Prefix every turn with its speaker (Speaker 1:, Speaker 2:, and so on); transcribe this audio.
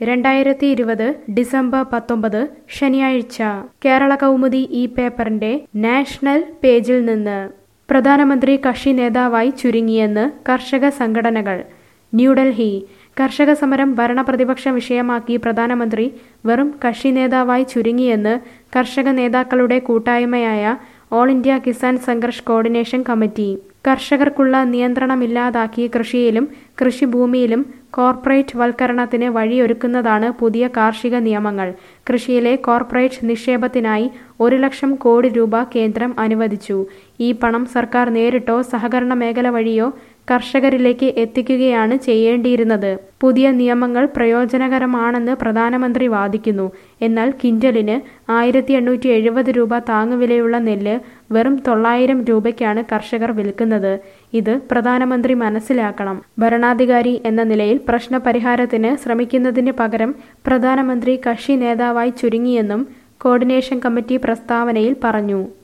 Speaker 1: രണ്ടായിരത്തി ഇരുപത് ഡിസംബർ പത്തൊമ്പത് ശനിയാഴ്ച കേരള കൗമുദി ഈ പേപ്പറിന്റെ നാഷണൽ പേജിൽ നിന്ന് പ്രധാനമന്ത്രി കക്ഷി നേതാവായി ചുരുങ്ങിയെന്ന് കർഷക സംഘടനകൾ ന്യൂഡൽഹി കർഷക സമരം ഭരണപ്രതിപക്ഷ വിഷയമാക്കി പ്രധാനമന്ത്രി വെറും കക്ഷി നേതാവായി ചുരുങ്ങിയെന്ന് കർഷക നേതാക്കളുടെ കൂട്ടായ്മയായ all India Kisan Sangharsh coordination committee കർഷകർക്കുള്ള നിയന്ത്രണമില്ലാതാക്കി കൃഷിയിലും കൃഷിഭൂമിയിലും കോർപ്പറേറ്റ് വൽക്കരണത്തിന് വഴിയൊരുക്കുന്നതാണ് പുതിയ കാർഷിക നിയമങ്ങൾ കൃഷിയിലെ കോർപ്പറേറ്റ് നിക്ഷേപത്തിനായി ഒരു ലക്ഷം കോടി രൂപ കേന്ദ്രം അനുവദിച്ചു ഈ പണം സർക്കാർ നേരിട്ടോ സഹകരണ മേഖല വഴിയോ കർഷകരിലേക്ക് എത്തിക്കുകയാണ് ചെയ്യേണ്ടിയിരുന്നത് പുതിയ നിയമങ്ങൾ പ്രയോജനകരമാണെന്ന് പ്രധാനമന്ത്രി വാദിക്കുന്നു എന്നാൽ കിൻഡലിന് ആയിരത്തി എണ്ണൂറ്റി എഴുപത് രൂപ താങ്ങുവിലയുള്ള നെല്ല് വെറും തൊള്ളായിരം രൂപയ്ക്കാണ് കർഷകർ വിൽക്കുന്നത് ഇത് പ്രധാനമന്ത്രി മനസ്സിലാക്കണം ഭരണാധികാരി എന്ന നിലയിൽ പ്രശ്നപരിഹാരത്തിന് ശ്രമിക്കുന്നതിന് പകരം പ്രധാനമന്ത്രി കക്ഷി നേതാവായി ചുരുങ്ങിയെന്നും കോർഡിനേഷൻ കമ്മിറ്റി പ്രസ്താവനയിൽ പറഞ്ഞു